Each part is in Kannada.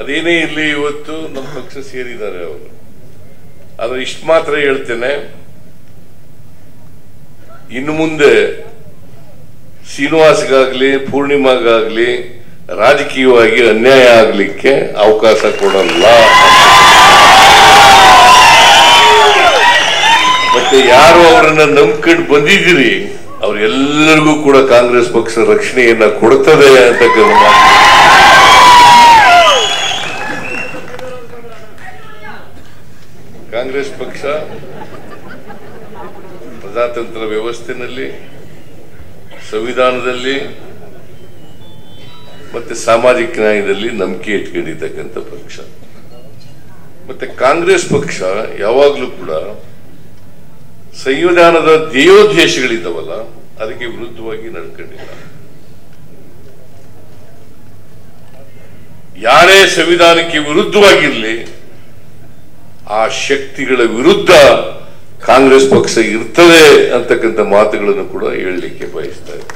ಅದೇನೇ ಇರಲಿ ಇವತ್ತು ನಮ್ಮ ಪಕ್ಷ ಸೇರಿದ್ದಾರೆ ಅವರು ಆದ್ರೆ ಇಷ್ಟು ಮಾತ್ರ ಹೇಳ್ತೇನೆ ಇನ್ನು ಮುಂದೆ ಶ್ರೀನಿವಾಸ್ಗಾಗ್ಲಿ ಪೂರ್ಣಿಮಾಗಾಗ್ಲಿ ರಾಜಕೀಯವಾಗಿ ಅನ್ಯಾಯ ಆಗ್ಲಿಕ್ಕೆ ಅವಕಾಶ ಕೊಡಲ್ಲ ಮತ್ತೆ ಯಾರು ಅವರನ್ನ ನಂಬ್ಕೊಂಡು ಬಂದಿದ್ದೀರಿ ಅವ್ರೆಲ್ಲರಿಗೂ ಕೂಡ ಕಾಂಗ್ರೆಸ್ ಪಕ್ಷ ರಕ್ಷಣೆಯನ್ನ ಕೊಡ್ತದೆ ಅಂತಕ್ಕಂಥ ಮಾತು ಕಾಂಗ್ರೆಸ್ ಪಕ್ಷ ಪ್ರಜಾತಂತ್ರ ವ್ಯವಸ್ಥೆನಲ್ಲಿ ಸಂವಿಧಾನದಲ್ಲಿ ಮತ್ತೆ ಸಾಮಾಜಿಕ ನ್ಯಾಯದಲ್ಲಿ ನಂಬಿಕೆ ಇಟ್ಕೊಂಡಿರ್ತಕ್ಕಂಥ ಪಕ್ಷ ಮತ್ತೆ ಕಾಂಗ್ರೆಸ್ ಪಕ್ಷ ಯಾವಾಗಲೂ ಕೂಡ ಸಂವಿಧಾನದ ಧ್ಯೇಯೋದ್ದೇಶಗಳಿದ್ದಾವಲ್ಲ ಅದಕ್ಕೆ ವಿರುದ್ಧವಾಗಿ ನಡ್ಕೊಂಡಿಲ್ಲ ಯಾರೇ ಸಂವಿಧಾನಕ್ಕೆ ವಿರುದ್ಧವಾಗಿರಲಿ ಆ ಶಕ್ತಿಗಳ ವಿರುದ್ಧ ಕಾಂಗ್ರೆಸ್ ಪಕ್ಷ ಇರ್ತದೆ ಅಂತಕ್ಕಂಥ ಮಾತುಗಳನ್ನು ಕೂಡ ಹೇಳಲಿಕ್ಕೆ ಬಯಸ್ತಾ ಇದ್ದಾರೆ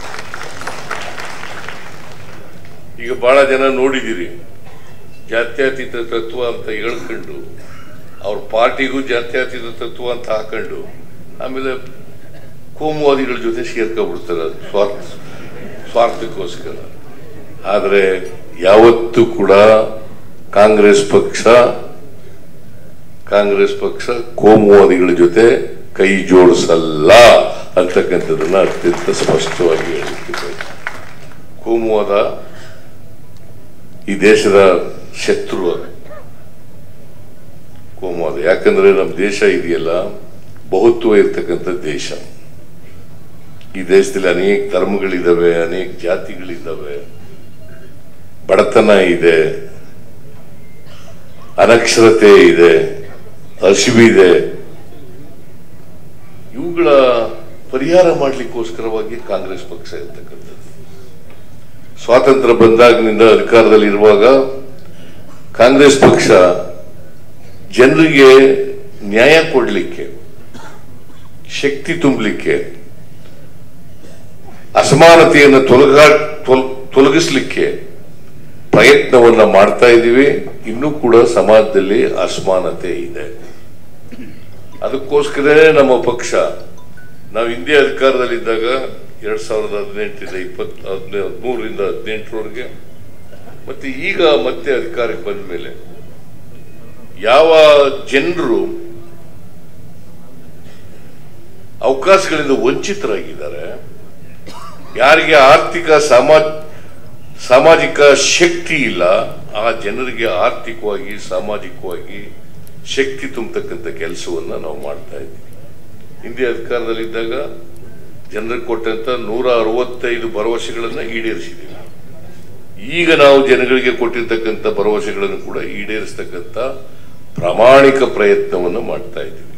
ಈಗ ಬಹಳ ಜನ ನೋಡಿದಿರಿ ಜಾತ್ಯತೀತ ತತ್ವ ಅಂತ ಹೇಳ್ಕೊಂಡು ಅವ್ರ ಪಾರ್ಟಿಗೂ ಜಾತ್ಯತೀತ ತತ್ವ ಅಂತ ಹಾಕೊಂಡು ಆಮೇಲೆ ಕೋಮುವಾದಿಗಳ ಜೊತೆ ಸೇರ್ಕೊಬಿಡ್ತಾರೆ ಸ್ವಾರ್ಥ ಸ್ವಾರ್ಥಕ್ಕೋಸ್ಕರ ಆದರೆ ಯಾವತ್ತೂ ಕೂಡ ಕಾಂಗ್ರೆಸ್ ಪಕ್ಷ ಕಾಂಗ್ರೆಸ್ ಪಕ್ಷ ಕೋಮುವಾದಿಗಳ ಜೊತೆ ಕೈ ಜೋಡಿಸಲ್ಲ ಅಂತಕ್ಕಂಥದ್ದನ್ನ ಅತ್ಯಂತ ಸ್ಪಷ್ಟವಾಗಿ ಹೇಳಲಿಕ್ಕೆ ಬಯಸ್ತೀನಿ. ಕೋಮುವಾದ ಈ ದೇಶದ ಶತ್ರು ಅದು ಕೋಮುವಾದ ಯಾಕಂದ್ರೆ ನಮ್ಮ ದೇಶ ಇದೆಯಲ್ಲ ಬಹುತ್ವ ಇರ್ತಕ್ಕಂಥ ದೇಶ ಈ ದೇಶದಲ್ಲಿ ಅನೇಕ ಧರ್ಮಗಳಿದ್ದಾವೆ ಅನೇಕ ಜಾತಿಗಳಿದ್ದಾವೆ ಬಡತನ ಇದೆ ಅನಕ್ಷರತೆ ಇದೆ ಹಸಿವಿದೆ ಇವುಗಳ ಪರಿಹಾರ ಮಾಡಲಿಕ್ಕೋಸ್ಕರವಾಗಿ ಕಾಂಗ್ರೆಸ್ ಪಕ್ಷ ಇರ್ತಕ್ಕಂಥದ್ದು ಸ್ವಾತಂತ್ರ್ಯ ಬಂದಾಗಿನಿಂದ ಅಧಿಕಾರದಲ್ಲಿ ಇರುವಾಗ ಕಾಂಗ್ರೆಸ್ ಪಕ್ಷ ಜನರಿಗೆ ನ್ಯಾಯ ಕೊಡಲಿಕ್ಕೆ ಶಕ್ತಿ ತುಂಬಲಿಕ್ಕೆ ಅಸಮಾನತೆಯನ್ನು ತೊಲಗ ತೊಲ್- ತೊಲಗಿಸ್ಲಿಕ್ಕೆ ಪ್ರಯತ್ನವನ್ನ ಮಾಡ್ತಾ ಇದ್ದೀವಿ ಇನ್ನೂ ಕೂಡ ಸಮಾಜದಲ್ಲಿ ಅಸಮಾನತೆ ಇದೆ ಅದಕ್ಕೋಸ್ಕರನೇ ನಮ್ಮ ಪಕ್ಷ ನಾವು ಹಿಂದೆ ಅಧಿಕಾರದಲ್ಲಿದ್ದಾಗ ಎರಡ್ ಸಾವಿರದ ಹದಿನೆಂಟರಿಂದ ಇಪ್ಪತ್ ಹದಿನೈದು ಹದಿಮೂರರಿಂದ ಹದಿನೆಂಟರವರೆಗೆ ಮತ್ತೆ ಈಗ ಮತ್ತೆ ಅಧಿಕಾರಕ್ಕೆ ಬಂದ ಮೇಲೆ ಯಾವ ಜನರು ಅವಕಾಶಗಳಿಂದ ವಂಚಿತರಾಗಿದ್ದಾರೆ ಯಾರಿಗೆ ಆರ್ಥಿಕ ಸಮಾಜ ಸಾಮಾಜಿಕ ಶಕ್ತಿ ಇಲ್ಲ ಆ ಜನರಿಗೆ ಆರ್ಥಿಕವಾಗಿ ಸಾಮಾಜಿಕವಾಗಿ ಶಕ್ತಿ ತುಂಬತಕ್ಕಂಥ ಕೆಲಸವನ್ನ ನಾವು ಮಾಡ್ತಾ ಇದ್ದೀವಿ ಹಿಂದೆ ಅಧಿಕಾರದಲ್ಲಿದ್ದಾಗ ಜನರಿಗೆ ಕೊಟ್ಟಂತ ನೂರ ಅರವತ್ತೈದು ಭರವಸೆಗಳನ್ನ ಈಡೇರಿಸಿದ್ದೀವಿ ಈಗ ನಾವು ಜನಗಳಿಗೆ ಕೊಟ್ಟಿರ್ತಕ್ಕಂಥ ಭರವಸೆಗಳನ್ನು ಕೂಡ ಈಡೇರಿಸ್ತಕ್ಕಂಥ ಪ್ರಾಮಾಣಿಕ ಪ್ರಯತ್ನವನ್ನು ಮಾಡ್ತಾ ಇದ್ದೀವಿ